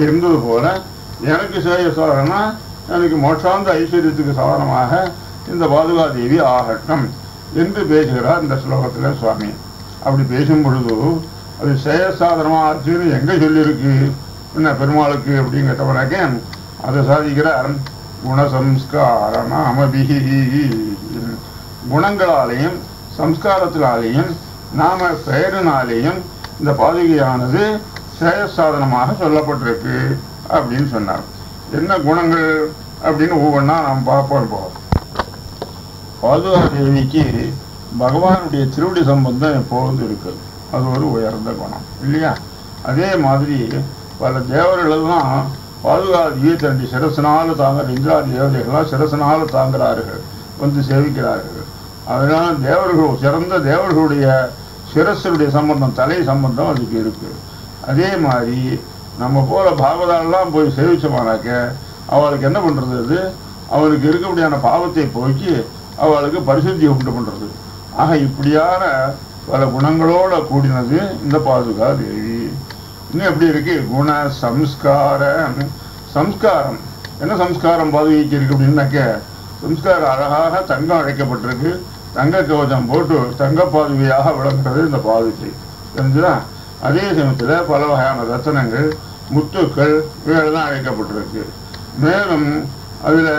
இருந்தது போல எனக்கு சேய சாதனா எனக்கு மோட்சாந்த ஐஸ்வர்யத்துக்கு சாதனமாக இந்த பாதுகாதேவி ஆகட்டும் என்று பேசுகிறார் இந்த ஸ்லோகத்தில் சுவாமி அப்படி பேசும் பொழுது அது சேய சாதனமாக ஆச்சுன்னு எங்கே சொல்லியிருக்கு என்ன பெருமாளுக்கு அப்படின்னு கேட்டவனாக்க அதை சாதிக்கிறார் குணசம்ஸ்காரநாமபிஹி குணங்களாலேயும் சம்ஸ்காரத்தினாலேயும் நாம பெயரினாலேயும் இந்த பாதுகையானது சேயசாதனமாக சொல்லப்பட்டிருக்கு அப்படின்னு சொன்னார் என்ன குணங்கள் அப்படின்னு ஒவ்வொன்றா நாம் பார்ப்போம் இப்போ பாதுகா தேவிக்கு பகவானுடைய திருவடி சம்பந்தம் எப்போதும் இருக்குது அது ஒரு உயர்ந்த குணம் இல்லையா அதே மாதிரி பல தேவர்களெல்லாம் பாதுகாதியை தன்னுடைய சிரசனால தாங்குற இந்திராதி தேவதைகளாம் சிரசனால தாங்குகிறார்கள் வந்து சேவிக்கிறார்கள் அதனால தேவர்கள் சிறந்த தேவர்களுடைய சிரசனுடைய சம்பந்தம் தலை சம்பந்தம் அதுக்கு இருக்கு அதே மாதிரி நம்ம போல பாகவதாலெல்லாம் போய் சேவிச்சோமானாக்க அவளுக்கு என்ன பண்றது அது அவளுக்கு இருக்கக்கூடியான பாவத்தை போக்கி அவளுக்கு பரிசுத்தி உண்டு பண்றது ஆக இப்படியான பல குணங்களோட கூடினது இந்த பாதுகா தேவி இன்னும் எப்படி இருக்கு குண சம்ஸ்கார சம்ஸ்காரம் என்ன சம்ஸ்காரம் பாதுகைக்கு இருக்கு அப்படின்னாக்க சம்ஸ்காரம் அழகாக தங்கம் அழைக்கப்பட்டிருக்கு தங்க கவசம் போட்டு தங்க பாதுகையாக விளங்குறது இந்த பாதுகை தெரிஞ்சுதா அதே சமயத்தில் பல வகையான ரத்தனங்கள் முத்துக்கள் இவைகள்லாம் அழைக்கப்பட்டிருக்கு மேலும் அதில்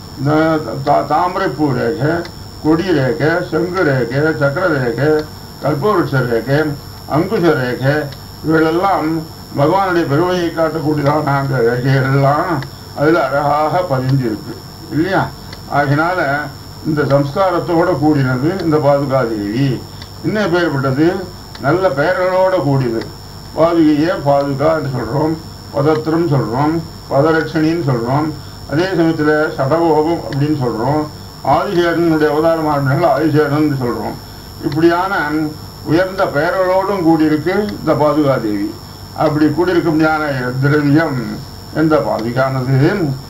தாமரைப்பூ ரேகை கொடி ரேகை செங்கு ரேகை சக்கர ரேகை கல்பவருஷ ரேகை அங்குஷ ரேகை இவைகளெல்லாம் பகவானுடைய பெருமையை காட்டக்கூடியதான அந்த ரேகைகள்லாம் அதில் அழகாக பதிஞ்சிருக்கு இல்லையா ஆகினால இந்த சம்ஸ்காரத்தோட கூடினது இந்த பாதுகாதேவி இன்னும் பெயர்பட்டது நல்ல பெயர்களோட கூடியது பாதுகையே பாதுகா என்று சொல்கிறோம் பதத்திரம் சொல்கிறோம் பதரட்சணின்னு சொல்கிறோம் அதே சமயத்தில் சடகோபம் அப்படின்னு சொல்கிறோம் ஆதிசேரனுடைய அவதாரமான ஆதிசேரன் சொல்கிறோம் இப்படியான உயர்ந்த பெயர்களோடும் கூடியிருக்கு இந்த பாதுகாதேவி அப்படி கூடியிருக்கும்படியான திரவியம் எந்த பாதுகானது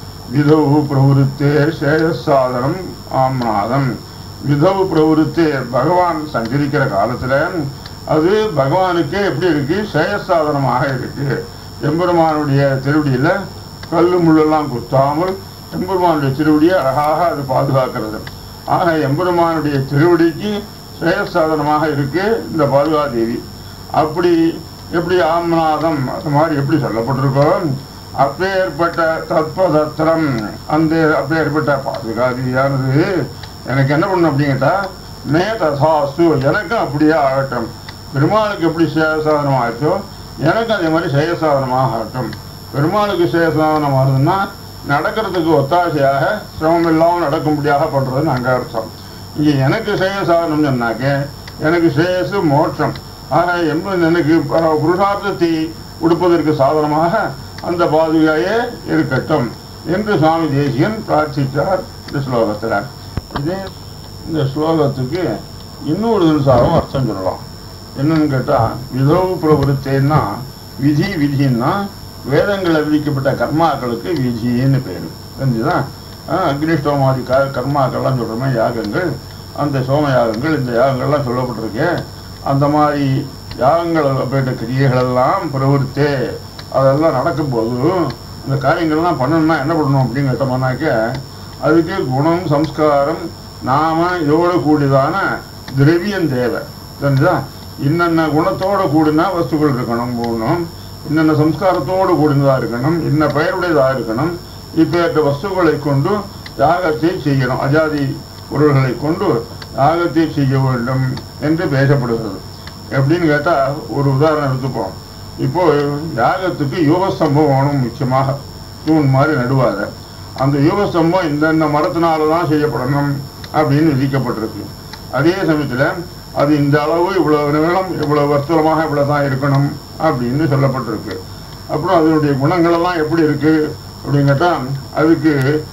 விதவு பிரவருத்தே சேயசாதனம் ஆம்நாதம் விதவு பிரவருத்தே பகவான் சஞ்சரிக்கிற காலத்தில் அது பகவானுக்கே எப்படி இருக்கு சேயசாதனமாக இருக்கு எம்பெருமானுடைய திருவடியில் கல்லு முள்ளெல்லாம் குத்தாமல் எம்பெருமானுடைய திருவடியை அழகாக அது பாதுகாக்கிறது ஆக எம்பெருமானுடைய திருவடிக்கு சேயசாதனமாக இருக்கு இந்த பாதுகாதேவி அப்படி எப்படி ஆம்நாதம் அது மாதிரி எப்படி சொல்லப்பட்டிருக்கோ அப்பேற்பட்ட தத்பதத்திரம் அந்த அப்பேற்பட்ட பாதுகாதியானது எனக்கு என்ன பண்ணும் அப்படிங்கிட்டா மே தசாசு எனக்கும் அப்படியே ஆகட்டும் பெருமாளுக்கு எப்படி சேயசாதனம் ஆச்சோ எனக்கு அதே மாதிரி சேயசாதனமாக ஆகட்டும் பெருமாளுக்கு சேயசாதனம் ஆகுதுன்னா நடக்கிறதுக்கு ஒத்தாசையாக சிரமம் இல்லாமல் நடக்கும்படியாக பண்ணுறது நாங்கள் அர்த்தம் இங்கே எனக்கு சேயசாதனம் சொன்னாக்க எனக்கு சேயசு மோட்சம் ஆக என்பது எனக்கு புருஷார்த்தத்தை உடுப்பதற்கு சாதனமாக அந்த பாதுகையே இருக்கட்டும் என்று சுவாமி தேசியன் பிரார்த்தித்தார் இந்த ஸ்லோகத்தில் இதே இந்த ஸ்லோகத்துக்கு இன்னொரு நிமிஷம் அர்த்தம் சொல்லலாம் என்னன்னு கேட்டால் விதவு பிரபுத்தேன்னா விதி விதின்னா வேதங்களில் விதிக்கப்பட்ட கர்மாக்களுக்கு விதின்னு பேர் தெரிஞ்சுதான் அக்னிஷ்டோமாதி க கர்மாக்கள்லாம் சொல்கிறோமே யாகங்கள் அந்த சோம யாகங்கள் இந்த யாகங்கள்லாம் சொல்லப்பட்டிருக்கு அந்த மாதிரி யாகங்கள் போயிட்ட கிரியைகளெல்லாம் பிரவருத்தே அதெல்லாம் நடக்கும்போது இந்த காரியங்கள்லாம் பண்ணணும்னா என்ன பண்ணணும் அப்படின்னு கேட்டோம்னாக்க அதுக்கு குணம் சம்ஸ்காரம் நாம இதோட கூடியதான திரவியம் தேவை தெரிஞ்சா இன்னென்ன குணத்தோட கூடினா வஸ்துக்கள் இருக்கணும் போகணும் இன்னென்ன சம்ஸ்காரத்தோடு கூடினதாக இருக்கணும் இன்ன பெயருடையதாக இருக்கணும் இப்பேற்ற வஸ்துக்களை கொண்டு யாகத்தை செய்யணும் அஜாதி பொருள்களை கொண்டு யாகத்தை செய்ய வேண்டும் என்று பேசப்படுகிறது எப்படின்னு கேட்டால் ஒரு உதாரணம் எடுத்துப்போம் இப்போ யாகத்துக்கு யுவஸ்தம்பம் வேணும் முக்கியமாக தூண் மாதிரி நடுவாத அந்த யுவஸ்தம்பம் இந்தந்த மரத்தினால தான் செய்யப்படணும் அப்படின்னு விதிக்கப்பட்டிருக்கு அதே சமயத்தில் அது இந்த அளவு இவ்வளவு நீளம் இவ்வளவு வர்த்தலமாக இவ்வளவு தான் இருக்கணும் அப்படின்னு சொல்லப்பட்டிருக்கு அப்புறம் அதனுடைய குணங்களெல்லாம் எப்படி இருக்கு அப்படின்னு கேட்டால் அதுக்கு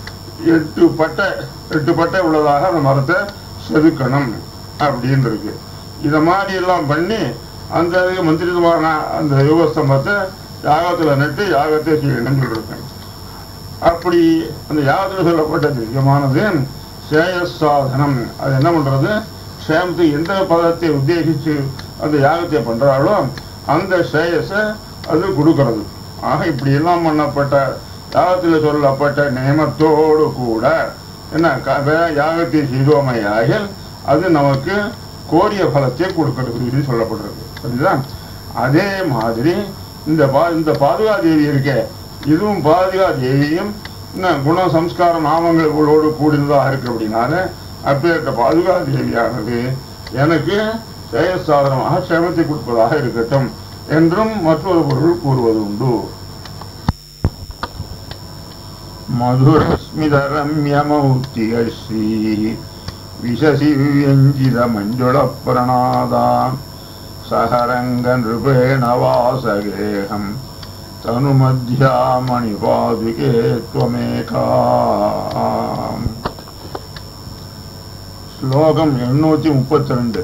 எட்டு பட்டை எட்டு பட்டை உள்ளதாக அந்த மரத்தை செதுக்கணும் அப்படின்னு இருக்கு இதை மாதிரி எல்லாம் பண்ணி அந்த மந்திரிதமான அந்த யோகஸ்தம்பத்தை யாகத்தில் நட்டு யாகத்தை செய்யணும்னு சொல்லியிருக்கேன் அப்படி அந்த யாகத்தில் சொல்லப்பட்ட திவ்யமானது சேயசாதனம் அது என்ன பண்றது சேமத்தை எந்த பதத்தை உத்தேசித்து அந்த யாகத்தை பண்றாளோ அந்த சேயஸை அது கொடுக்கறது ஆக இப்படி எல்லாம் பண்ணப்பட்ட யாகத்தில் சொல்லப்பட்ட நியமத்தோடு கூட என்ன க- வே- யாகத்தை செய்தோமையாகில் அது நமக்கு கோரிய பலத்தை கொடுக்கிறது இது சொல்லப்படுறது புரியுதா அதே மாதிரி இந்த பா இந்த பாதுகா தேவி இருக்கே இதுவும் பாதுகா தேவியும் என்ன குண சம்ஸ்கார நாமங்களோடு கூடினதாக இருக்கு அப்படின்னால அப்பேற்ற பாதுகா தேவியானது எனக்கு செயற்சாதனமாக சேமத்தை கொடுப்பதாக இருக்கட்டும் என்றும் மற்றொரு பொருள் கூறுவது உண்டு மதுரஸ்மிதரம்யமௌத்திகஸ்ரீ விசசி வியஞ்சித மஞ்சுள பிரணாதாம் சகரங்க நிருபேண வாசகேகம் தனுமத்யாமணி பாதுகே त्वमेकाम् ஸ்லோகம் எண்ணூத்தி முப்பத்தி ரெண்டு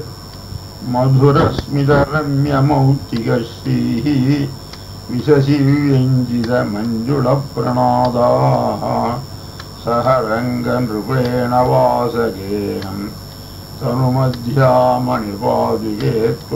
மதுரஸ்மிதரம்யமௌத்திகஸ்ரீ விசசி வியஞ்சித மஞ்சுள பிரணாதா சஹரங்க நிருபேண வாசகேகம் தனுமத்யாமணி பாதுகே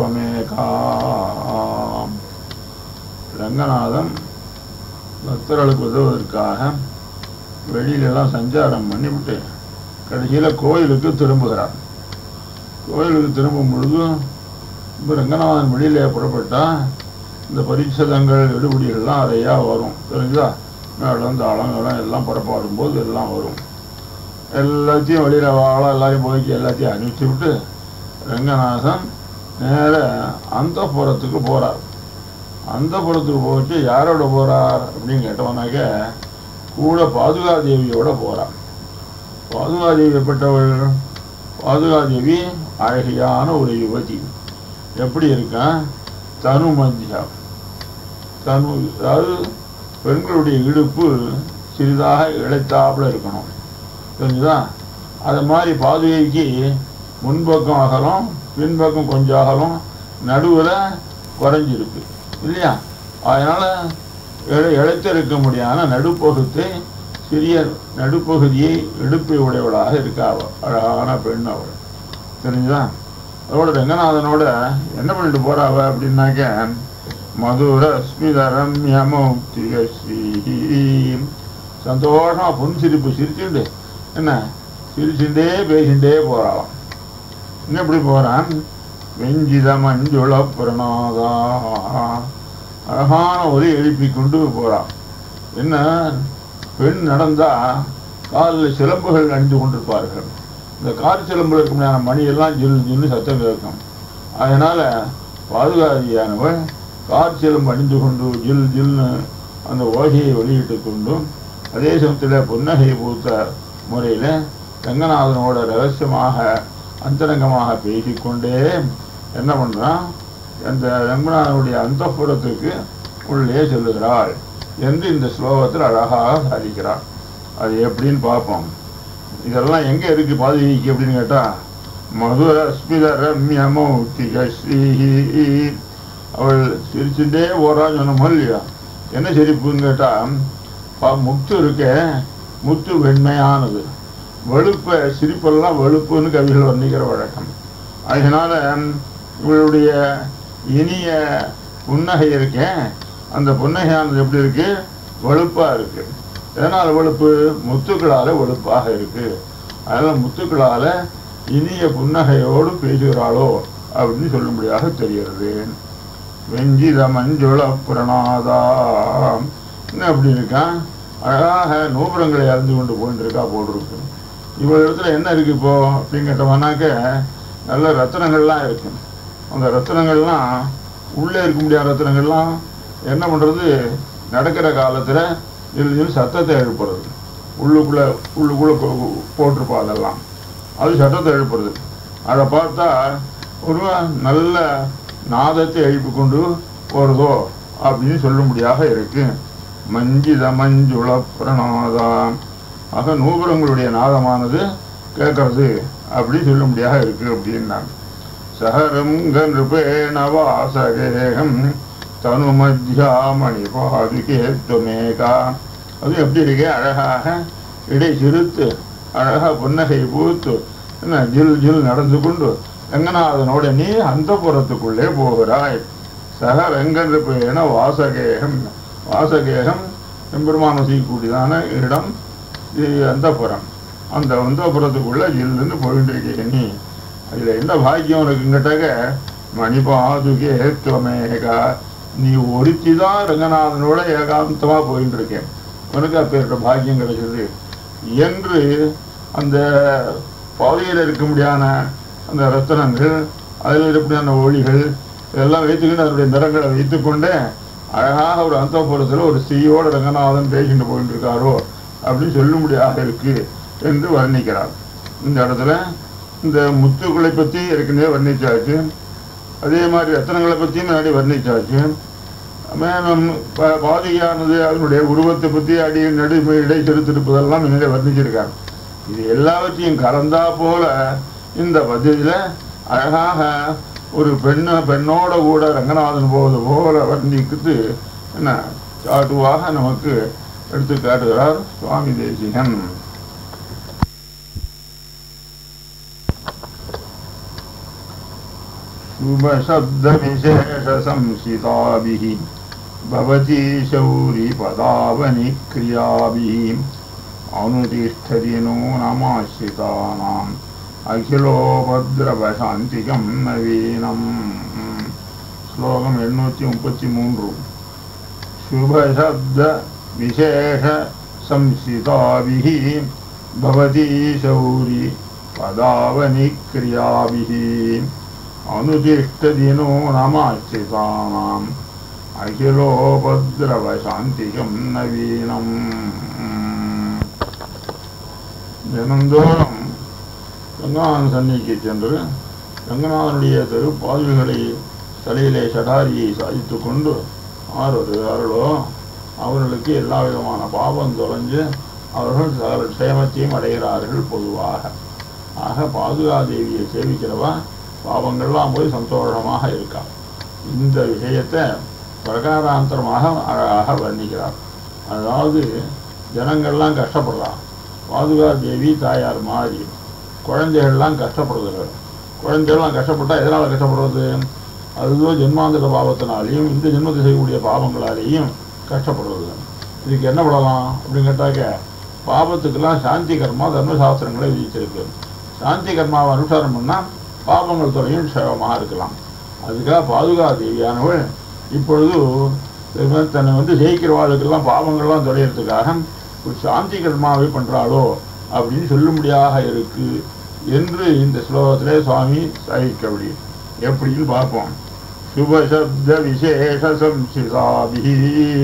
त्वमेकाम् ரங்கநாதன் பக்தர்களுக்கு உதவுவதற்காக வெளியிலெல்லாம் சஞ்சாரம் பண்ணிவிட்டு கடைசியில் கோயிலுக்கு திரும்புகிறார் கோயிலுக்கு திரும்பும் பொழுது இப்போ ரங்கநாதன் வெளியிலே புறப்பட்டா இந்த பரிசதங்கள் எடுபடிகள்லாம் நிறையா வரும் தெரிஞ்சுதா மேளம் தாளம் எல்லாம் எல்லாம் புறப்பாடும் போது எல்லாம் வரும் எல்லாத்தையும் வெளியில் வாழ எல்லாரையும் போய்க்கு எல்லாத்தையும் அனுப்பிச்சு விட்டு ரங்கநாதன் நேர அந்த புறத்துக்கு போகிறார் அந்த புறத்துக்கு போச்சு யாரோட போகிறார் அப்படின்னு கேட்டவனாக்க கூட பாதுகாதேவியோட போகிறார் பாதுகாதேவி எப்பட்டவள் பாதுகாதேவி அழகியான ஒரு யுவதி எப்படி இருக்கா தனு மத்தியம் தனு அதாவது பெண்களுடைய இடுப்பு சிறிதாக இழைத்தாப்புல இருக்கணும் தெரிஞ்சுதா அது மாதிரி பாதுகைக்கு முன்பக்கம் அகலம் பின்பக்கம் கொஞ்சம் அகலம் நடுவில் குறைஞ்சிருக்கு இல்லையா அதனால் இழை இழைத்திருக்க முடியாத நடுப்பகுத்தை சிறிய நடுப்பகுதியை இடுப்பை உடையவளாக இருக்கா அவள் அழகான பெண் அவள் தெரிஞ்சுதா அதோட ரங்கநாதனோட என்ன பண்ணிட்டு போறாவ அப்படின்னாக்க மதுர ஸ்மிதரம் யமௌக்திக ஸ்ரீ சந்தோஷமா பொன் சிரிப்பு சிரிச்சுண்டு என்ன சிரிச்சுட்டே பேசிண்டே போறாளாம் இன்னும் எப்படி போறான் வெஞ்சித மஞ்சுள பிரணாதா அழகான ஒலி எழுப்பி கொண்டு போறான் என்ன பெண் நடந்தா காலில் சிலம்புகள் அணிந்து கொண்டிருப்பார்கள் இந்த கார் சிலம்புல இருக்க முடியாத மணியெல்லாம் ஜில் ஜில்னு சத்தம் கேட்கும் அதனால பாதுகாதியானவள் கார் சிலம்பு அணிந்து கொண்டு ஜில் ஜில்னு அந்த ஓகையை வெளியிட்டு கொண்டும் அதே சமயத்தில் புன்னகை பூத்த முறையில் ரங்கநாதனோட ரகசியமாக அந்தரங்கமாக பேசிக்கொண்டே என்ன பண்ணுறான் அந்த ரங்கநாதனுடைய அந்தப்புறத்துக்கு உள்ளே செல்லுகிறாள் என்று இந்த ஸ்லோகத்தில் அழகாக சாதிக்கிறார் அது எப்படின்னு பார்ப்போம் இதெல்லாம் எங்கே இருக்கு பாதுகைக்கு அப்படின்னு கேட்டால் மதுர அஸ்மித ரம்யமௌத்திக ஸ்ரீ அவள் சிரிச்சுட்டே போறான்னு சொன்னோமோ இல்லையா என்ன சிரிப்புன்னு கேட்டால் முத்து இருக்க முத்து வெண்மையானது வெளுப்பை சிரிப்பெல்லாம் வெளுப்புன்னு கவிகள் வர்ணிக்கிற வழக்கம் அதனால இவளுடைய இனிய புன்னகை இருக்கேன் அந்த புன்னகையானது எப்படி இருக்கு வெளுப்பா இருக்கு எதனால் வெளுப்பு முத்துக்களால வெளுப்பாக இருக்கு அதனால முத்துக்களால இனிய புன்னகையோடு பேசுகிறாளோ அப்படின்னு சொல்லும்படியாக தெரிகிறது வெஞ்சித மஞ்சுள புரணாதா என்ன அப்படி இருக்கான் அழகாக நூபுரங்களை அறிந்து கொண்டு போயிட்டு இருக்கா போட்டிருக்கு இவ்வளோ இடத்துல என்ன இருக்கு இப்போ அப்படின்னு கேட்டோம்னாக்க நல்ல ரத்தனங்கள்லாம் இருக்கு அந்த ரத்தனங்கள்லாம் உள்ளே இருக்க முடியாத ரத்தனங்கள்லாம் என்ன பண்ணுறது நடக்கிற காலத்தில் இது சத்தத்தை எழுப்புறது உள்ளுக்குள்ளே உள்ளுக்குள்ளே போட்டிருப்பா அதெல்லாம் அது சத்தத்தை எழுப்புறது அதை பார்த்தா ஒரு நல்ல நாதத்தை எழுப்பி கொண்டு போகிறதோ அப்படின்னு சொல்லும்படியாக இருக்கு மஞ்சித மஞ்சுள பிரணாதா ஆக நூபுரங்களுடைய நாதமானது கேட்கறது அப்படி சொல்லும்படியாக இருக்கு அப்படின்னாங்க சஹரம் கருபேண வாசகேகம் தனு மத்தியாமணி பாதுகே துமேகா அது எப்படி இருக்கே அழகாக இடை சிறுத்து அழகா புன்னகை பூத்து என்ன ஜில் ஜில் நடந்து கொண்டு ரங்கநாதனோட நீ அந்த புறத்துக்குள்ளே போகிறாய் சக ரங்கன் பேன வாசகேகம் வாசகேகம் எம்பெருமான் வசிக்கக்கூடியதான இடம் அந்த புறம் அந்த அந்தபுரத்துக்குள்ள ஜில்லுன்னு போயிட்டு இருக்கே நீ அதில் என்ன பாக்கியம் உனக்குங்கிட்டாக்க மணிபாதுகே துவமேகா நீ ஒருத்தி தான் ரங்கநாதனோட ஏகாந்தமாக போயிட்டு இருக்கேன் உனக்கு அப்பேற்பட்ட பாக்கியம் கிடைச்சது என்று அந்த பாதையில் இருக்க முடியாத அந்த ரத்தனங்கள் அதில் இருக்கக்கூடியான ஒளிகள் இதெல்லாம் வைத்துக்கிட்டு அதனுடைய நிறங்களை வைத்துக்கொண்டு அழகாக ஒரு அந்தபுரத்தில் ஒரு ஸ்ரீயோட ரங்கநாதன் பேசிட்டு போயிட்டு இருக்காரோ அப்படின்னு சொல்லும்படியாக இருக்கு என்று வர்ணிக்கிறார் இந்த இடத்துல இந்த முத்துக்களை பற்றி ஏற்கனவே வர்ணிச்சாச்சு அதே மாதிரி ரத்தனங்களை பற்றியும் முன்னாடி வர்ணிச்சாச்சு மேலும் ப- பாதிகையானது அதனுடைய உருவத்தை பற்றி அடி நடு இடை செலுத்திருப்பதெல்லாம் முன்னாடி வர்ணிச்சிருக்கார் இது எல்லாவற்றையும் கலந்தா போல இந்த பத்தியில் அழகாக ஒரு பெண்ணை பெண்ணோட கூட ரங்கநாதன் போவது போல வர்ணிக்குது என்ன சாட்டுவாக நமக்கு எடுத்து காட்டுகிறார் சுவாமி தேசிகன் शुभशब्दविशेषसंसिताभिः भवती शौरिपदावनिक्रियाभिः अनुतिष्ठति नूनमाश्रितानाम् अखिलोपद्रवशान्तिकं नवीनम् श्लोकम् एण्णूति मुपति मूன்று शुभशब्दविशेषसंसिताभिः भवती शौरि पदावनिक्रियाभिः अनुतिष्ठदिनो नमाश्रितानाम् அகிலோபத்ரவசாந்திகம் நவீனம் தினந்தோறும் ரங்கநாதன் சன்னிக்கு சென்று ரங்கநாதனுடைய திருப்பாதல்களை தலையிலே சடாரியை சாதித்து கொண்டு ஆர் வருகிறார்களோ அவர்களுக்கு எல்லா விதமான பாவம் தொலைஞ்சு அவர்கள் சகல க்ஷேமத்தையும் அடைகிறார்கள் பொதுவாக ஆக பாதுகாதேவியை சேவிக்கிறவா பாவங்கள்லாம் போய் சந்தோஷமாக இருக்கா இந்த விஷயத்தை பிரகாராந்தரமாக அழகாக வர்ணிக்கிறார் அதாவது ஜனங்கள்லாம் கஷ்டப்படுறான் பாதுகா தேவி தாயார் மாதிரி குழந்தைகள்லாம் கஷ்டப்படுறது குழந்தைகள்லாம் கஷ்டப்பட்டா எதனால் கஷ்டப்படுறது அதுவும் ஜென்மாந்திர பாவத்தினாலேயும் இந்த ஜென்மத்தை செய்யக்கூடிய பாவங்களாலேயும் கஷ்டப்படுறது இதுக்கு என்ன பண்ணலாம் அப்படின்னு கேட்டாக்க பாவத்துக்கெல்லாம் சாந்தி கர்மா தர்மசாஸ்திரங்களை விதிச்சிருக்கு சாந்தி கர்மாவை அனுஷ்டானம் பண்ணால் பாவங்கள் துறையும் சேவமாக இருக்கலாம் அதுக்காக பாதுகா தேவியானவள் இப்பொழுது இவன் தன்னை வந்து ஜெயிக்கிறவாளுக்கெல்லாம் பாவங்கள்லாம் தொலைகிறதுக்காக ஒரு சாந்தி கர்மாவை பண்ணுறாளோ அப்படின்னு சொல்லும்படியாக இருக்கு என்று இந்த ஸ்லோகத்திலே சுவாமி சாதிக்கபடி எப்படின்னு பார்ப்போம் சுபசப்த விசேஷ சம்சிதாபிஹி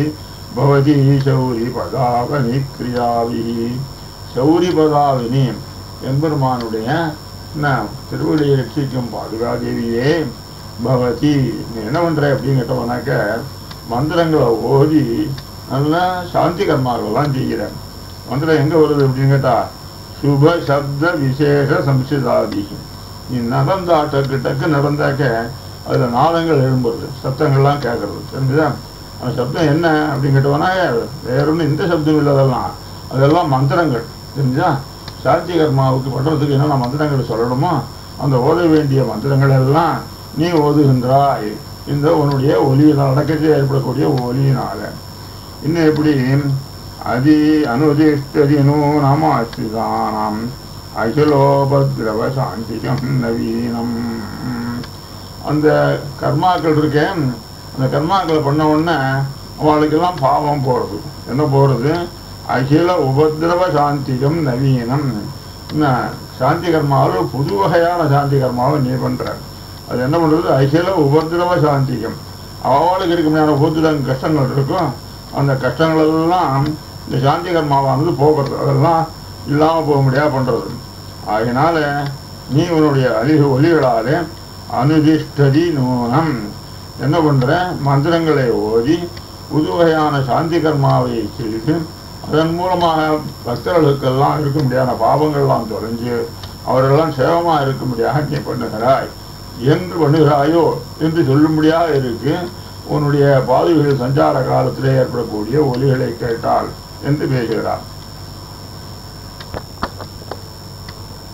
பவதி சௌரி பதாவனி கிரியாபிஹி சௌரி பதாவினி எம்பெருமானுடைய என்ன திருவள்ளியை ரட்சிக்கும் பாதுகாதேவியே பவதி நீ என்ன பண்ற அப்படின்னு கேட்டோம்னாக்க மந்திரங்களை ஓதி நல்லா சாந்தி கர்மாக்கள்லாம் செய்கிறேன் மந்திரம் எங்க வருது அப்படின்னு கேட்டா சுப சப்த விசேஷ சம்சிதாதி நீ நடந்தா டக்கு டக்கு நடந்தாக்க அதுல நாதங்கள் எழும்புறது சத்தங்கள்லாம் கேட்கறது தெரிஞ்சுதா அந்த சப்தம் என்ன அப்படின்னு கேட்டோம்னா வேற ஒன்றும் இந்த சப்தம் இல்லை அதெல்லாம் அதெல்லாம் மந்திரங்கள் தெரிஞ்சா சாந்தி கர்மாவுக்கு பண்றதுக்கு என்னென்ன மந்திரங்கள் சொல்லணுமோ அந்த ஓத வேண்டிய மந்திரங்கள் எல்லாம் நீ ஓதுகின்றாய் இந்த உன்னுடைய ஒலியினால் நடக்கத்தில் ஏற்படக்கூடிய ஒலியினால இன்னும் எப்படி அதி அனுதிஷ்டதினோ நாம அஸ்திதானம் அகிலோபத்ரவ சாந்திகம் நவீனம் அந்த கர்மாக்கள் இருக்கேன் அந்த கர்மாக்களை பண்ண உடனே அவளுக்கெல்லாம் பாவம் போகிறது என்ன போகிறது அகில உபதிரவ சாந்திகம் நவீனம் என்ன சாந்தி கர்மாவில் புது வகையான சாந்தி கர்மாவை நீ பண்ற அது என்ன பண்ணுறது அகில உபதிரவ சாந்திகம் அவளுக்கு இருக்க முடியாத உபதிரம் கஷ்டங்கள் இருக்கும் அந்த கஷ்டங்கள் எல்லாம் இந்த சாந்தி கர்மாவானது போகிறது அதெல்லாம் இல்லாமல் போக முடியாது பண்ணுறது ஆகினால நீ உன்னுடைய அழிவு ஒலிகளாலே அனுதிஷ்டதி நூனம் என்ன பண்ற மந்திரங்களை ஓதி புது வகையான சாந்தி கர்மாவை செய்து அதன் மூலமாக பக்தர்களுக்கெல்லாம் இருக்க முடியாத பாவங்கள்லாம் தொலைஞ்சு அவரெல்லாம் சேவமாக இருக்க முடியாக நீ பண்ணுகிறாய் என்று பண்ணுகிறாயோ என்று சொல்லும்படியாக இருக்கு உன்னுடைய பாதுகள் சஞ்சார காலத்திலே ஏற்படக்கூடிய ஒலிகளை கேட்டால் என்று பேசுகிறார்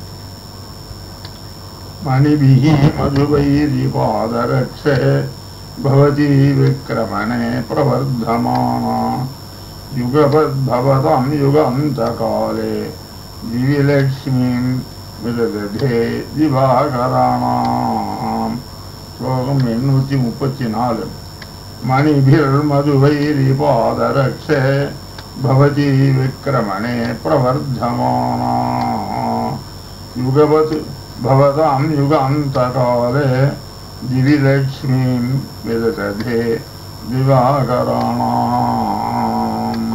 மணிபிகி மதுவைரி பாதரட்சே भवती विक्रमणे प्रवर्धमाना युगपद्भवतां युगान्तकाले दिविलक्ष्मीं விததே திவாகராணாம் ஸ்லோகம் எண்ணூற்றி முப்பத்தி நாலு மணிபிர் மதுவைரி பாதரக்ஷே பவதி விக்ரமணே பிரவர்தமானா யுகவத் பவதாம் யுகாந்தகாலே திவிலக்ஷ்மீம் விததே திவாகராணாம்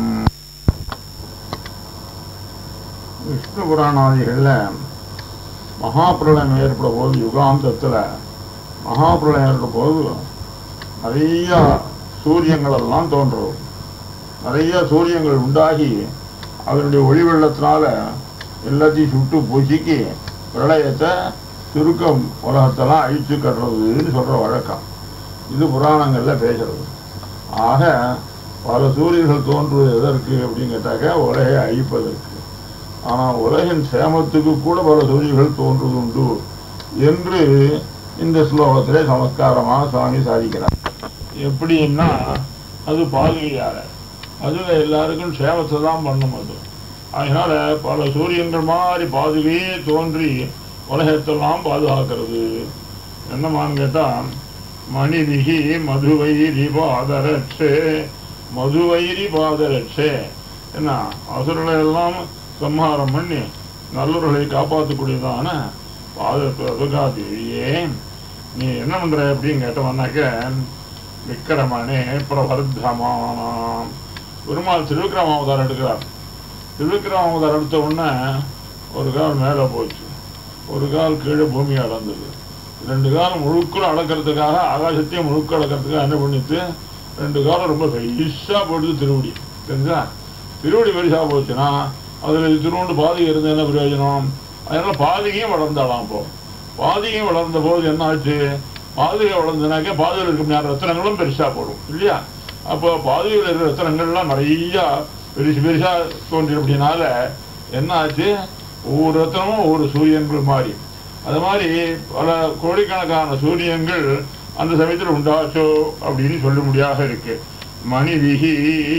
விஷ்ணு புராணாதிகளில் மகாபிரளயம் ஏற்பட போது யுகாந்தத்தில் மகாபிரளயம் ஏற்பட போது நிறைய சூரியங்கள் எல்லாம் தோன்றும் நிறைய சூரியங்கள் உண்டாகி அதனுடைய ஒளி வெள்ளத்தினால எல்லாத்தையும் சுட்டு பொசுக்கி பிரளயத்தை சுருக்கம் உலகத்தெல்லாம் அழிச்சு கட்டுறதுன்னு சொல்கிற வழக்கம் இது புராணங்களில் பேசுறது ஆக பல சூரியர்கள் தோன்றுவது எதற்கு அப்படின்னு கேட்டாக்க உலகை அழிப்பதற்கு ஆனால் உலகின் சேமத்துக்கு கூட பல சூரியர்கள் தோன்றுவது உண்டு என்று இந்த ஸ்லோகத்திலே சமஸ்காரமாக சுவாமி சாதிக்கிறார் எப்படின்னா அது பாதுகையார அதில் எல்லாருக்கும் சேவத்தை தான் பண்ணும் அது அதனால பல சூரியன்கள் மாதிரி பாதுகையே தோன்றி உலகத்தெல்லாம் பாதுகாக்கிறது என்னமான்னு கேட்டால் மணிவிகி மதுவைரி பாதரட்சே மதுவைரி பாதரட்சே என்ன அசுரனை எல்லாம் சம்ஹாரம் பண்ணி நல்லவர்களை காப்பாற்றக்கூடியதான பாதுகாதேவியே நீ என்ன பண்ற அப்படின்னு கேட்டவனாக்க விக்கிரமனே பிரவர்த்தமானாம் பெருமாள் திருவிக்ரம அவதாரம் எடுக்கிறார் திருவிக்ரம அவதாரம் எடுத்த உடனே ஒரு கால் மேலே போச்சு ஒரு கால் கீழே பூமி அளந்தது ரெண்டு காலம் முழுக்க அளக்கிறதுக்காக ஆகாசத்தையும் முழுக்க அளக்கிறதுக்காக என்ன பண்ணிட்டு ரெண்டு காலம் ரொம்ப பெருசாக போடுது திருவடி தெரிஞ்சா திருவடி பெருசாக போச்சுன்னா அதில் திருவண்டு பாதிகை இருந்து என்ன பிரயோஜனம் அதனால பாதிகையும் வளர்ந்தாலாம் இப்போ பாதிகையும் வளர்ந்த போது என்ன ஆச்சு பாதுகை வளர்ந்தனாக்க பாதுகையில் இருக்கும் நேரம் ரத்தனங்களும் பெருசாக போடும் இல்லையா அப்போ பாதுகையில் இருக்கிற ரத்தனங்கள்லாம் நிறையா பெருசு பெருசாக தோன்றினபடினால என்ன ஆச்சு ஒவ்வொரு ரத்தனமும் ஒவ்வொரு சூரியன்கள் மாறி அது மாதிரி பல கோடிக்கணக்கான சூரியன்கள் அந்த சமயத்தில் உண்டாச்சோ அப்படின்னு சொல்ல முடியாத இருக்கு மணிவிகி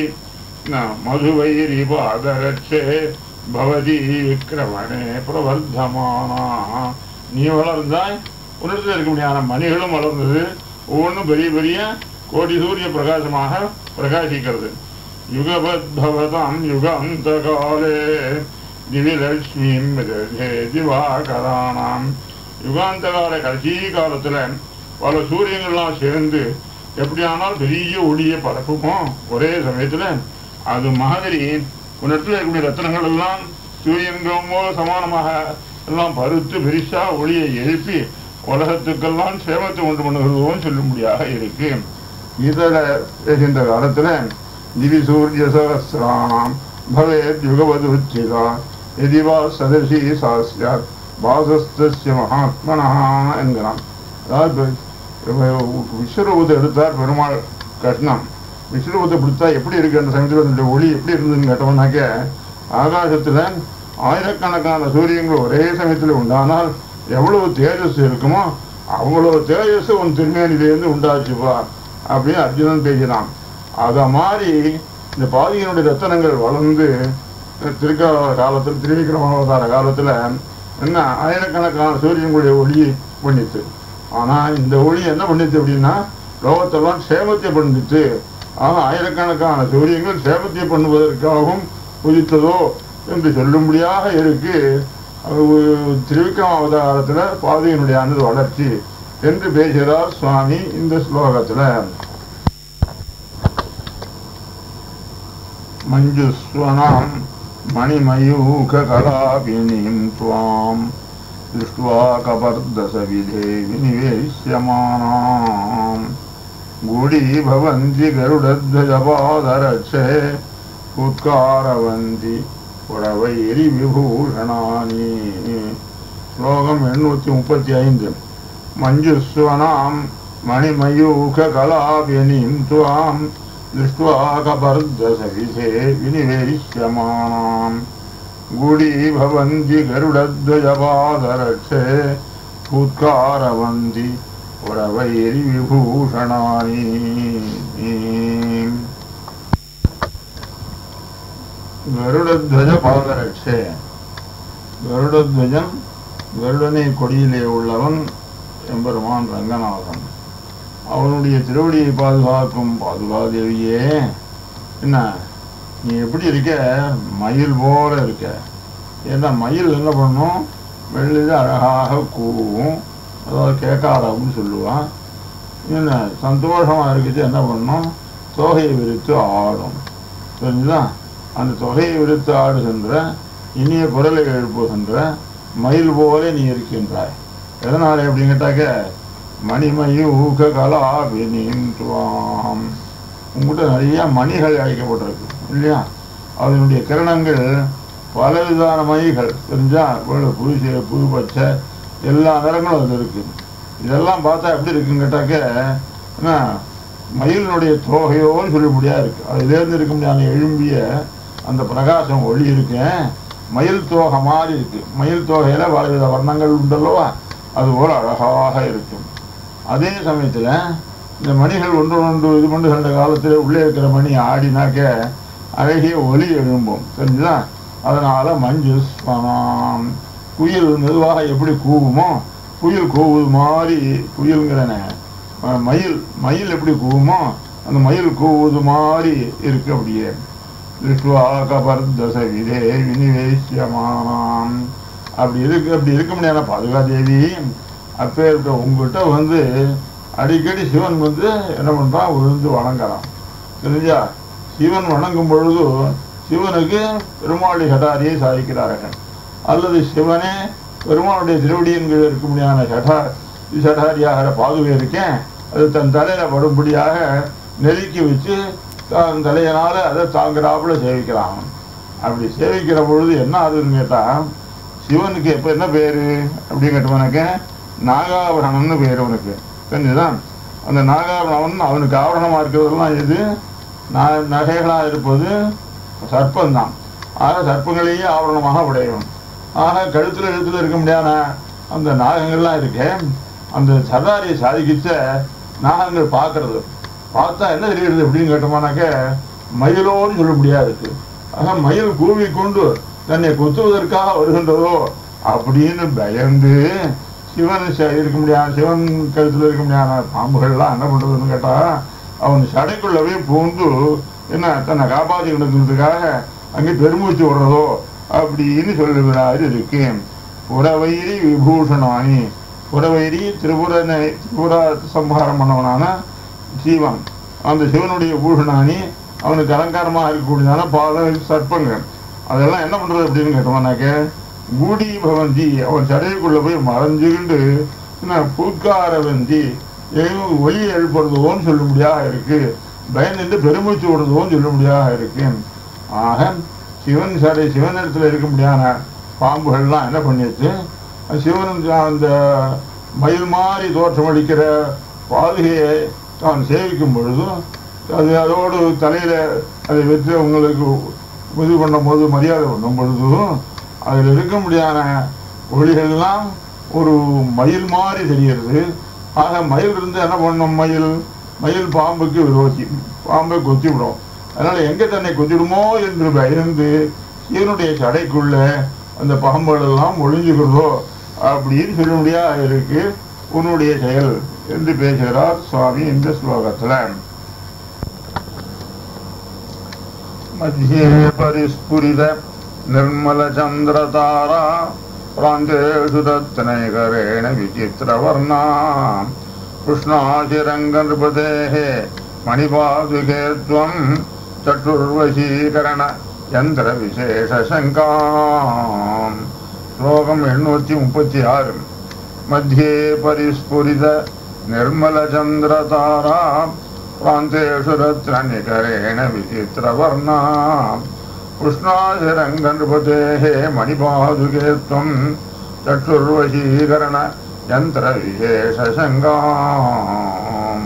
மதுவைரி பாதரட்சே பவதி விக்கிரமணே பிரவர்த்தமானா நீ வளர்ந்தாய் உன்னிடத்தில் இருக்க முடியாத மணிகளும் வளர்ந்தது ஒவ்வொன்றும் பெரிய பெரிய கோடி சூரிய பிரகாசமாக பிரகாசிக்கிறது யுகபத்பவதாம் யுகாந்த காலே திவிலட்சுமியும் திவாகராணாம் யுகாந்த கால கடைசி காலத்தில் பல சூரியங்கள்லாம் சேர்ந்து எப்படியானால் பெரிய ஒளியை பரப்புமோ ஒரே சமயத்தில் அது மாதிரி உன்னிடத்தில் இருக்கக்கூடிய ரத்தனங்கள் எல்லாம் சூரியன்கமோ சமானமாக எல்லாம் பருத்து பெருசா ஒளியை எழுப்பி உலகத்துக்கெல்லாம் சேமத்தை உண்டு பண்ணுகிறதும் சொல்லும்படியாக இருக்கு இதில் பேசுகின்ற காலத்தில் திவி சூரிய சகசிராணாம் பவேத் யுகவது உச்சிதா எதிவா சதசி சாஸ்யாத் வாசஸ்திய மகாத்மனா என்கிறான் அதாவது விஸ்வரூபத்தை எடுத்தார் பெருமாள் கிருஷ்ணன் விஸ்வரூபத்தை பிடித்தா எப்படி இருக்கு அந்த சமயத்தில் அதனுடைய ஒளி எப்படி இருந்ததுன்னு கேட்டோம்னாக்க ஆகாசத்தில் ஆயிரக்கணக்கான சூரியங்கள் ஒரே சமயத்தில் உண்டானால் எவ்வளவு தேஜஸ் இருக்குமோ அவ்வளவு தேஜஸ் உன் திருமேனிலேருந்து உண்டாச்சுப்பா அப்படின்னு அர்ஜுனன் பேசினான் அதை மாதிரி இந்த பாதியினுடைய ரத்தனங்கள் வளர்ந்து திருக்கால காலத்தில் திருவிக்கிரமாவதார காலத்தில் என்ன ஆயிரக்கணக்கான சூரியனுடைய ஒளியை பண்ணித்து ஆனால் இந்த ஒளி என்ன பண்ணிச்சு அப்படின்னா லோகத்தெல்லாம் சேமத்தை பண்ணிச்சு ஆக ஆயிரக்கணக்கான சூரியங்கள் சேமத்தை பண்ணுவதற்காகவும் உதித்ததோ என்று சொல்லும்படியாக இருக்கு திருவிக்ரம அவதாரத்தில் பாதையினுடைய அனது வளர்ச்சி என்று பேசுகிறார் சுவாமி இந்த ஸ்லோகத்தில் மஞ்சுஸ்வனாம் மணிமயூககலாபினீம் துவாம் दृष्ट्वा कपर्दसविधे विनिवेश्यमानाम् गूढीभवन्ति गरुडध्वजपादरक्षे उत्कारवन्ति புடவைரி விபூஷணானி ஸ்லோகம் எண்ணூற்றி முப்பத்தி ஐந்து மஞ்சுஸ்வனாம் மணிமயூக கலாபியனீம் துவாம் திருஷ்டுவா கபர்தசவிசே வினிவேஷ்யமானாம் गुडीभवन्ति गरुडध्वजपादरक्षे उत्कारवन्ति புறவைரி விபூஷணானி கருடத்வஜ பாதரட்சே கருடத்வஜன் கருடனை கொடியிலே உள்ளவன் எம்பெருமான் ரங்கநாதன் அவனுடைய திருவடியை பாதுகாக்கும் பாதுகாதேவியே என்ன நீ எப்படி இருக்க மயில் போல இருக்க ஏன்னா மயில் என்ன பண்ணும் வெள்ளில் அழகாக கூவும் அதாவது கேட்காரம்னு சொல்லுவான் என்ன சந்தோஷமாக இருக்குது என்ன பண்ணும் தொகையை விரித்து ஆடும் தெரிஞ்சுதா அந்த தொகையை விரித்து ஆடுகின்ற இனிய குரலை எழுப்புகின்ற மயில் போல நீ இருக்கின்றாய் எதனால அப்படின்னு கேட்டாக்க மணிமயு ஊக கலா வினின்றுவாம் உங்கள்கிட்ட நிறைய மணிகள் அழைக்கப்பட்டிருக்கு இல்லையா அதனுடைய கிரணங்கள் பலவிதான மணிகள் தெரிஞ்சா வெள்ளை புது சே- புது பச்சை எல்லா நிறங்களும் அது இருக்கு இதெல்லாம் பார்த்தா எப்படி இருக்குன்னு கேட்டாக்க என்ன மயிலினுடைய தோகையோன்னு சொல்ல முடியாது இருக்கு அதுலேருந்து இருக்க முடியாத எழும்பிய அந்த பிரகாசம் ஒளி இருக்கு மயில் தோகை மாதிரி இருக்கு மயில் தோகையில பலவித வர்ணங்கள் உண்டல்லவா அது போல அழகாக இருக்கும் அதே சமயத்துல இந்த மணிகள் ஒன்று ஒன்று இது பண்ணுகின்ற காலத்துல உள்ளே இருக்கிற மணி ஆடினாக்க அழகிய ஒலி எழும்பும் தெரிஞ்சுதா அதனால மஞ்சு ஸ்வனம் குயில் மெதுவாக எப்படி கூவுமோ குயில் கூவுது மாதிரி குயில்ங்கிறன அஹ் மயில் மயில் எப்படி கூவுமோ அந்த மயில் கூவுது மாதிரி இருக்கு அப்படியே திருஷ்டுவா கபர்தச விதே வினிவேசியமானாம் அப்படி இருக்கு அப்படி இருக்க முடியாத பாதுகாதேவி அப்பேற்பட்ட உங்ககிட்ட வந்து அடிக்கடி சிவன் வந்து என்ன பண்றான் விழுந்து வணங்குறான் தெரிஞ்சா சிவன் வணங்கும் பொழுது சிவனுக்கு பெருமாளி கடாரியை சாதிக்கிறார்கள் அல்லது சிவனே பெருமாளுடைய திருவடியின் கீழ் இருக்க முடியாத சடா சடாரியாகிற பாதுகை இருக்கேன் அது தன் தலையில படும்படியாக நெருக்கி வச்சு தன் தலையினால அதை தாங்குறாப்புல சேவிக்கிறான் அப்படி சேவிக்கிற பொழுது என்ன ஆகுதுன்னு கேட்டா சிவனுக்கு எப்ப என்ன பேரு அப்படின்னு கேட்டவனுக்கு நாகாபரணம்னு பேர் அவனுக்கு தெரிஞ்சுதான் அந்த நாகாபரணம் அவனுக்கு ஆபரணமா இருக்கிறதெல்லாம் எது ந- நகைகளா இருப்பது சர்ப்பம்தான் ஆக சர்ப்பங்களையே ஆவரணமாக உடையவன் ஆக கழுத்துல எழுத்துல இருக்க முடியாத அந்த நாகங்கள்லாம் இருக்கே அந்த சர்தாரியை சாதிக்கிச்ச நாகங்கள் பார்க்கறது பார்த்தா என்ன தெரியுது அப்படின்னு கேட்டோம்னாக்க மயிலோன்னு சொல்ல முடியாது இருக்கு ஆக மயில் கூவி கொண்டு தன்னை குத்துவதற்காக வருகின்றதோ அப்படின்னு பயந்து சிவன் ச- இருக்க முடியாத சிவன் கழுத்துல இருக்க முடியாத பாம்புகள்லாம் என்ன பண்றதுன்னு கேட்டா அவன் சடைக்குள்ளவே பூந்து என்ன தன்னை காப்பாற்றிக்கிட்டு அங்கே பெருமூச்சு விடுறதோ அப்படின்னு சொல்லுகிறாரு இருக்கு புறவைரி விபூஷணானி புறவைரி திரிபுரனை திரிபுரா சம்ஹாரம் பண்ணவனான சிவன் அந்த சிவனுடைய பூஷணானி அவனுக்கு அலங்காரமாக இருக்கக்கூடியதான பாத சர்ப்பங்கள் அதெல்லாம் என்ன பண்றது அப்படின்னு கேட்டோம்னாக்க கூடி பவந்தி அவன் சடைக்குள்ள போய் மறைஞ்சுக்கிண்டு என்ன பூக்கார வந்தி எதுவும் ஒலி எழுப்புறதுவோன்னு சொல்ல முடியாத இருக்கு பயந்துட்டு பெருமூச்சு விடுறதுவோன்னு சொல்ல முடியாத இருக்கு ஆக சிவன் சடை சிவனிடத்துல இருக்க முடியாத பாம்புகள்லாம் என்ன பண்ணிச்சு அந்த சிவன் அந்த மயில் மாதிரி தோற்றமளிக்கிற பாதுகையை தான் சேவிக்கும் பொழுதும் அது அதோடு தலையில அதை வச்சு உங்களுக்கு இது பண்ணும் போது மரியாதை பண்ணும் பொழுதும் அதில் இருக்க முடியாத ஒளிகள்லாம் ஒரு மயில் மாதிரி தெரிகிறது ஆக மயில் இருந்து என்ன பண்ணும் மயில் மயில் பாம்புக்கு விரோதி பாம்பை கொத்தி விடும் அதனால எங்க தன்னை கொத்திடுமோ என்று பயந்து சீனுடைய சடைக்குள்ள அந்த பாம்புகள் எல்லாம் ஒளிஞ்சுகிறதோ அப்படின்னு சொல்ல முடியாது இருக்கு உன்னுடைய செயல் என்று பேசுகிறார் சுவாமி இந்த ஸ்லோகத்துல मध्ये परिस्फुरित निर्मलचन्द्रतारा प्रान्तेषु रत्नैकरेण विचित्रवर्णा कृष्णाशिरङ्गनृपतेः मणिपादुके त्वं चक्षुर्वशीकरण यन्त्रविशेषशङ्काम् श्लोकम् एण्णूति मुपति आरु मध्ये परिस्फुरित निर्मलचन्द्रतारा प्रान्तेषु रत्ननिकरेण विचित्रवर्णा कृष्णाशिरङ्गनृपतेः मणिपादुके त्वं चक्षुर्वशीकरण यन्त्रविशेषशङ्काम्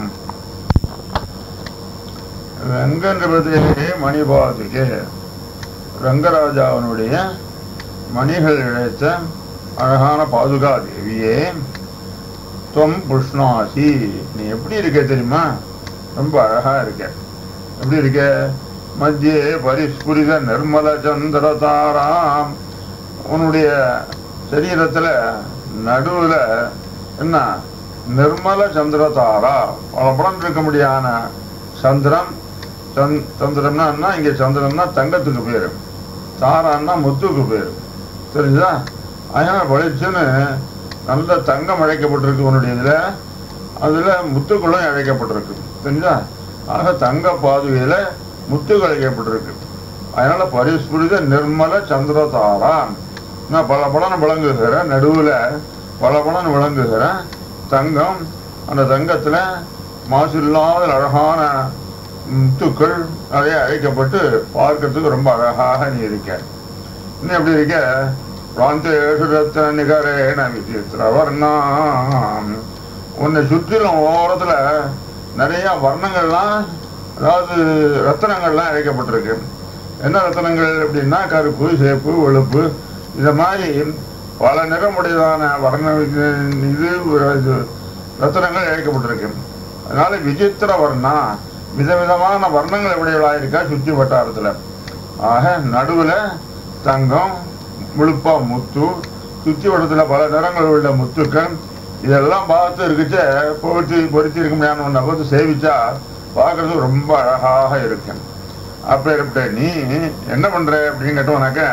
ரங்கநிபதியே மணிபாதுகே ரங்கராஜாவினுடைய மணிகள் இழைத்த அழகான பாதுகா தேவியே தொம் புஷ்ணாசி நீ எப்படி இருக்க தெரியுமா ரொம்ப அழகா இருக்க எப்படி இருக்க மத்தியே பரிஸ்புரித நிர்மல சந்திர தாராம் உன்னுடைய சரீரத்துல நடுவுல என்ன நிர்மல சந்திர தாரா பளபளன்னு இருக்க முடியான சந்திரம் சந்- சந்திரம்னா என்ன இங்க சந்திரம்னா தங்கத்துக்கு பேரு தாரான்னா முத்துக்கு பேரு தெரிஞ்சுதா அதனால பளிச்சுன்னு நல்ல தங்கம் அழைக்கப்பட்டிருக்கு உன்னுடைய இதுல அதுல முத்துக்களும் அழைக்கப்பட்டிருக்கு தெரிஞ்சா ஆக தங்க பாதுகையில முத்துகள் அழைக்கப்பட்டிருக்கு அதனால பரிஸ்புரித நிர்மல சந்திர தாரா நான் பல பலன் விளங்குகிற நடுவுல பல பலன் விளங்குகிற தங்கம் அந்த தங்கத்துல மாசு இல்லாத அழகான முத்துக்கள் நிறைய அழைக்கப்பட்டு பார்க்கறதுக்கு ரொம்ப அழகாக நீ இருக்க இன்னும் எப்படி இருக்க பிராந்தேஷு ரத்ன நிகரேன விசித்திர வர்ணாம் உன்னை சுற்றிலும் ஓரத்துல நிறைய வர்ணங்கள்லாம் அதாவது ரத்தனங்கள்லாம் அழைக்கப்பட்டிருக்கு என்ன ரத்தனங்கள் அப்படின்னா கருப்பு சேப்பு வெளுப்பு இந்த மாதிரி பல நிறமுடையதான வர்ண இது இது ரத்தனங்கள் இழைக்கப்பட்டிருக்கு அதனால விசித்திர வர்ணா விதவிதமான வர்ணங்கள் உடையவளாக இருக்கா சுற்றி வட்டாரத்துல ஆக நடுவுல தங்கம் முழுப்பா முத்து சுத்தி வட்டத்துல பல நிறங்கள் உள்ள முத்துக்கள் இதெல்லாம் பார்த்து இருக்குச்ச பொருத்தி பொருத்தி இருக்க முடியாத ஒன்றை பார்த்து சேவிச்சா பார்க்கறதுக்கு ரொம்ப அழகாக இருக்கு அப்பேற்பட்ட நீ என்ன பண்ற அப்படின்னு கேட்டோம்னாக்க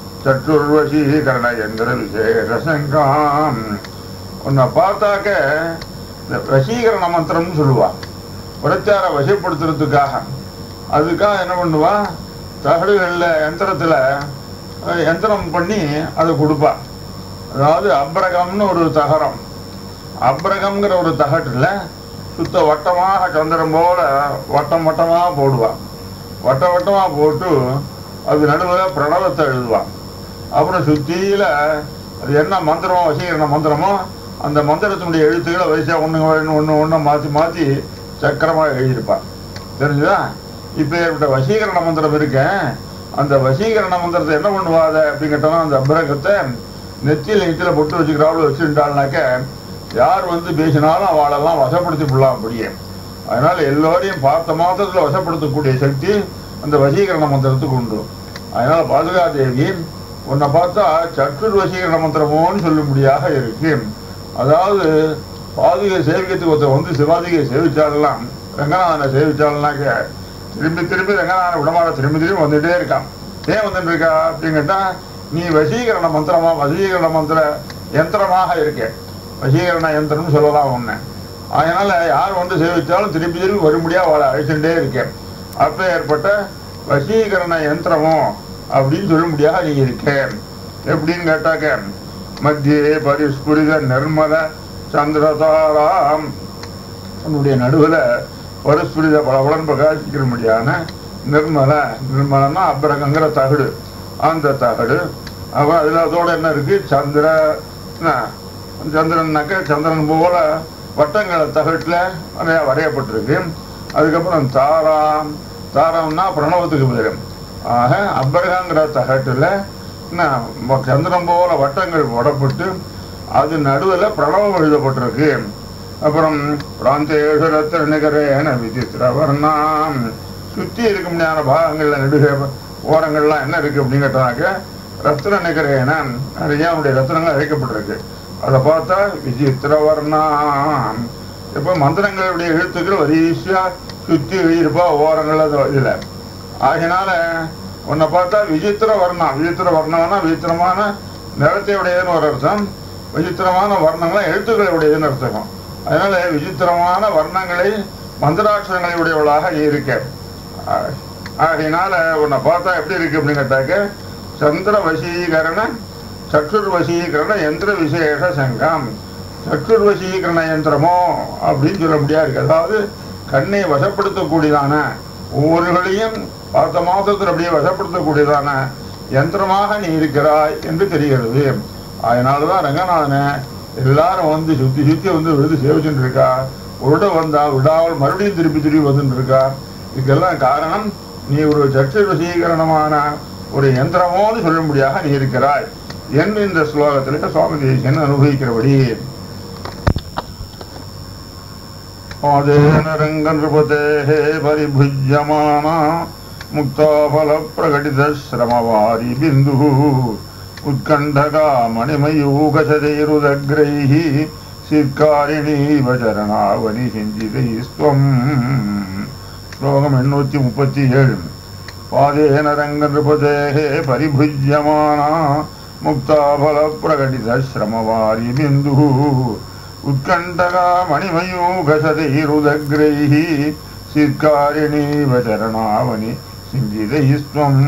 சற்றுர்வசீகரண எந்திர விசேஷ சங்கம் உன்னை பார்த்தாக்க இந்த வசீகரண மந்திரம்னு சொல்லுவா பிரச்சார வசப்படுத்துறதுக்காக அதுக்காக என்ன பண்ணுவா தகடுகள்ல யந்திரத்துல அஹ், யந்திரம் பண்ணி அதை கொடுப்பா அதாவது அப்ரகம்னு ஒரு தகரம் அப்ரகம்ங்கிற ஒரு தகட்டுல சுத்த வட்டமாக சந்திரம் போல வட்டம் வட்டமா போடுவா வட்ட வட்டமா போட்டு அது நடுவில் பிரணவத்தை எழுதுவா அப்புறம் சுத்தியில அது என்ன மந்திரமோ வசீகரண மந்திரமோ அந்த மந்திரத்தினுடைய எழுத்துக்களை வரிசையா ஒண்ணு ஒண்ணு ஒண்ணு ஒண்ணு மாத்தி மாத்தி சக்கரமா எழுதியிருப்பா தெரிஞ்சுதா இப்ப ஏற்பட்ட வசீகரண மந்திரம் இருக்கேன் அந்த வசீகரண மந்திரத்தை என்ன பண்ணுவாத அப்படின்னு கேட்டோம்னா அந்த அபிரகத்தை நெத்தியில நெத்தியில பொட்டு வச்சுக்கிறாள் வச்சுட்டாள்னாக்க யார் வந்து பேசினாலும் அவளெல்லாம் வசப்படுத்தி விடலாம் அப்படியே அதனால எல்லோரையும் பார்த்த மாத்திரத்துல வசப்படுத்தக்கூடிய சக்தி அந்த வசீகரண மந்திரத்துக்கு உண்டு அதனால பாதுகா தேவி உன்னை பார்த்தா சற்றுர் வசீகரண மந்திரமோன்னு சொல்லும்படியாக இருக்கு அதாவது பாதுகை சேவிக்கிறதுக்கு ஒருத்தர் வந்து சிவாதிகை சேவிச்சாலாம் ரங்கநாதனை சேவிச்சாலனாக்க திரும்பி திரும்பி ரங்கநாதனை விடமாட திரும்பி திரும்பி வந்துட்டே இருக்கான் ஏன் வந்துட்டு இருக்கா அப்படின்னு கேட்டா நீ வசீகரண மந்திரமா வசீகரண மந்திர யந்திரமாக இருக்க வசீகரண யந்திரம்னு சொல்லலாம் ஒண்ணு அதனால யார் வந்து சேவிச்சாலும் திருப்பி திருப்பி வரும்படியா அவளை அழைச்சுட்டே இருக்கேன் அப்ப ஏற்பட்ட வசீகரண யந்திரமோ அப்படின்னு சொல்லும்படியாக நீ இருக்க எப்படின்னு கேட்டாக்க மத்தியே பரிஸ்புரித நிர்மல சந்திரதாராம் உன்னுடைய நடுவுல பரஸ்புரித பலபலன் பிரகாசிக்கிறபடியான நிர்மல நிர்மலன்னா அப்புறங்கிற தகடு அந்த தகடு அப்ப அதுல அதோட என்ன இருக்கு சந்திர என்ன, சந்திரன்னாக்க சந்திரன் போல வட்டங்களை தகட்டுல நிறைய வரையப்பட்டிருக்கு அதுக்கப்புறம் தாராம் தாரம்னா பிரணவத்துக்கு பேரு ஆக அபரகங்கிற தகட்டுல என்ன, ம- சந்திரன் போல வட்டங்கள் போடப்பட்டு அது நடுவுல பிரணவம் எழுதப்பட்டிருக்கு அப்புறம் பிராந்தேஷு ரத்திர நிகரேன விசித்திர வர்ணாம் சுத்தி இருக்க முடியாத பாகங்கள்ல நடுக ஓரங்கள்லாம் என்ன இருக்கு அப்படின்னு கேட்டாக்க ரத்ன நிகரேன நிறைய அவனுடைய ரத்னங்கள் அழைக்கப்பட்டிருக்கு அதை பார்த்தா விசித்திர வர்ணாம் இப்ப மந்திரங்களுடைய எழுத்துக்கள் வரிசையா சுத்தி எழுதியிருப்பா ஓரங்கள் அது இதுல ஆகினால உன்னை பார்த்தா விசித்திர வர்ணம் விசித்திர வர்ணம்னா விசித்திரமான நிறத்தை உடையதுன்னு ஒரு அர்த்தம் விசித்திரமான வர்ணங்களை எழுத்துக்களை உடையதுன்னு அர்த்தம் அதனால விசித்திரமான வர்ணங்களை மந்திராட்சரங்களை உடையவளாக நீ இருக்க ஆ- ஆகையினால உன்னை பார்த்தா எப்படி இருக்கு அப்படின்னு கேட்டாக்க சந்திர வசீகரண சற்றுர் வசீகரண யந்திர விசேஷ சங்கம் சற்றுர் வசீகரண யந்திரமோ அப்படின்னு சொல்ல முடியாது அதாவது கண்ணை வசப்படுத்தக்கூடியதான ஒவ்வொருகளையும் பார்த்த மாதத்தில் அப்படியே வசப்படுத்தக்கூடியதான யந்திரமாக நீ இருக்கிறாய் என்று தெரிகிறது அதனாலதான் ரங்கநாதனை எல்லாரும் வந்து சுத்தி சுத்தி வந்து விழுது சேவிச்சுட்டு இருக்கா உருட வந்தா விடாமல் மறுபடியும் திருப்பி திருப்பி வந்துட்டு இருக்கா இதுக்கெல்லாம் காரணம் நீ ஒரு சற்று வசீகரணமான ஒரு யந்திரமோன்னு சொல்லும்படியாக நீ இருக்கிறாய் என்று இந்த ஸ்லோகத்திலே சுவாமி தேசியன் அனுபவிக்கிறபடி पादेन रङ्गनृपतेः परिभुज्यमाना मुक्ताफलप्रकटितश्रमवारि बिन्दुः उत्कण्ठका मणिमयूकशदैरुदग्रैः சிற்காரிணீவ சரணாவணி சிஞ்சிதைஸ்துவம் ஸ்லோகம் எண்ணூற்றி முப்பத்தி ஏழு பாதேன ரங்கநிருபதேகே பரிபுஜ்யமானா முக்தாபலப்பிரகடிதஸ்ரமவாரி பிந்து உத்கண்டகா மணிமயூகசதைருதக்ரைः சிற்காரிணீவ சரணாவணி சிஞ்சிதைஸ்துவம்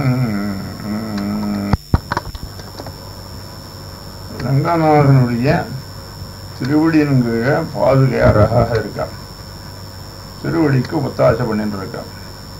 ரங்கநாதனுடைய திருவடியின் கீழே பாதுகையாராக இருக்கான் திருவடிக்கு ஒத்தாசை பண்ணிட்டு இருக்கான்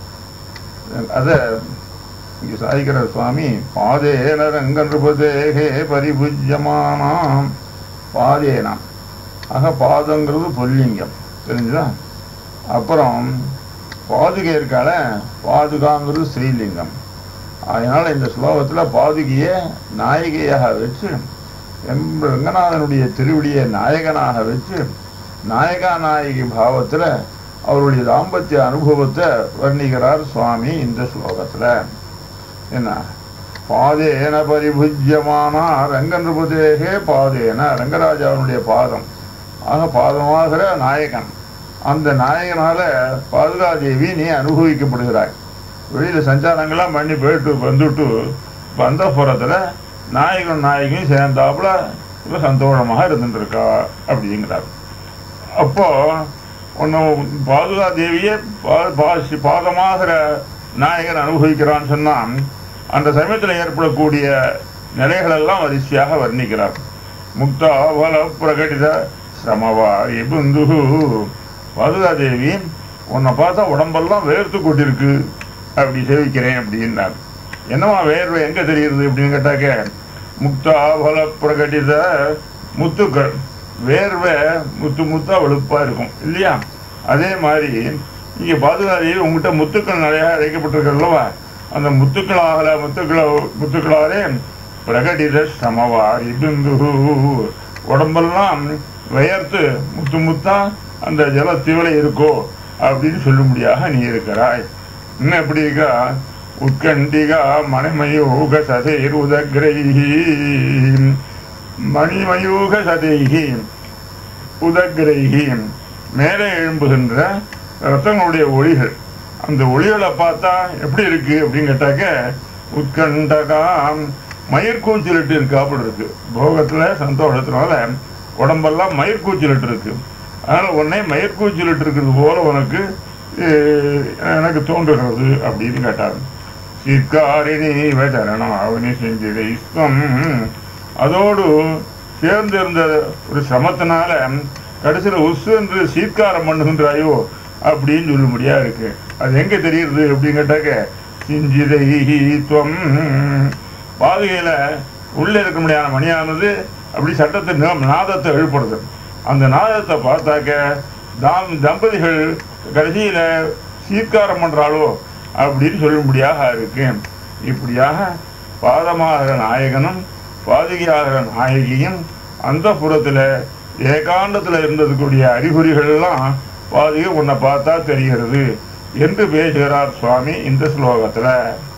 அதை இங்கே சாய்கிற சுவாமி பாதேன ரங்கன்றுபதேகே பரிபுஜ்யமானாம் பாதேனாம் ஆக பாதங்கிறது பொல்லிங்கம் தெரிஞ்சுதா அப்புறம் பாதுகை இருக்கால பாதுகாங்கிறது ஸ்ரீலிங்கம் அதனால இந்த ஸ்லோகத்தில் பாதுகையை நாயகியாக வச்சு எம் ரங்கநாதனுடைய திருவடியை நாயகனாக வச்சு நாயகா நாயகி பாவத்தில் அவருடைய தாம்பத்திய அனுபவத்தை வர்ணிக்கிறார் சுவாமி இந்த ஸ்லோகத்தில் என்ன பாதேன பரிபுஜ்யமானா ரங்கநிருபதேகே பாதேன ரங்கராஜாவுடைய பாதம் ஆக பாதமாகிற நாயகன் அந்த நாயகனால பாதுகாதேவி நீ அனுபவிக்கப்படுகிறாய் வெளியில் சஞ்சாரங்கள்லாம் பண்ணி போயிட்டு வந்துட்டு வந்த புறத்தில் நாயகன் நாயகியும் சேர்ந்தாப்புல இவ சந்தோஷமாக இருந்துட்டு இருக்கா அப்படிங்கிறார் அப்போ ஒன்று பாதுகா தேவியே பாதமாகிற நாயகன் அனுபவிக்கிறான்னு சொன்னால் அந்த சமயத்தில் ஏற்படக்கூடிய நிலைகளெல்லாம் வரிசையாக வர்ணிக்கிறார் முக்தாபல பிரகடித சிரமவாரி புந்து பாதுகா தேவி உன்னை பார்த்தா உடம்பெல்லாம் வேர்த்து கொட்டிருக்கு அப்படி சேவிக்கிறேன் அப்படின்னார் என்னவா வேர்வை எங்க தெரியுது அப்படின்னு கேட்டாக்க முக்தாபல பிரகடித முத்துக்கள் வேர்வை முத்து முத்தா வெளுப்பா இருக்கும் இல்லையா அதே மாதிரி இங்க பாதுகாதி உங்ககிட்ட முத்துக்கள் நிறைய அழைக்கப்பட்டிருக்கல்லவா அந்த முத்துக்களாகல முத்துக்கள முத்துக்களாலே பிரகடித சமவாரி பிந்து உடம்பெல்லாம் வியர்த்து முத்து முத்தா அந்த ஜலத்தீவில இருக்கோ அப்படின்னு சொல்லும்படியாக நீ இருக்கிறாய் இன்னும் எப்படி இருக்கா உத்கண்டிகா மணிமயூக சதைருதக்ரைஹி மணிமயூக சதைஹி உதக்ரைஹி மேலே எழும்புகின்ற ரத்தங்களுடைய ஒளிகள் அந்த ஒளிகளை பார்த்தா எப்படி இருக்கு அப்படின்னு கேட்டாக்க உத்கண்டகா மயிர்கூச்சலிட்டு இருக்காப்புல இருக்கு போகத்துல சந்தோஷத்தினால உடம்பெல்லாம் மயிர்கூச்சலிட்டு இருக்கு அதனால உடனே மயிர்கூச்சலிட்டு இருக்கிறது போல உனக்கு எனக்கு தோன்றுகிறது அப்படின்னு கேட்டார் சிற்காரிணி வச்சரணம் அவனி செஞ்சதை அதோடு சேர்ந்து இருந்த ஒரு சிரமத்தினால கடைசியில் உசு என்று சீர்காரம் பண்ணுகின்றாயோ அப்படின்னு சொல்லும்படியா இருக்கு அது எங்க தெரியுது அப்படின்னு கேட்டாக்க சிஞ்சிதை துவம் பாதுகையில உள்ள இருக்க முடியாத மணியானது அப்படி சட்டத்தை நாதத்தை எழுப்புறது அந்த நாதத்தை பார்த்தாக்க தாம் தம்பதிகள் கடைசியில சீர்காரம் பண்றாளோ அப்படின்னு சொல்லும்படியாக இருக்கு இப்படியாக பாதமாகிற நாயகனும் பாதுகையாகிற நாயகியும் அந்த புறத்துல ஏகாண்டத்துல இருந்ததுக்கூடிய அறிகுறிகள் எல்லாம் பாதுகை உன்னை பார்த்தா தெரிகிறது என்று பேசுகிறார் சுவாமி இந்த ஸ்லோகத்துல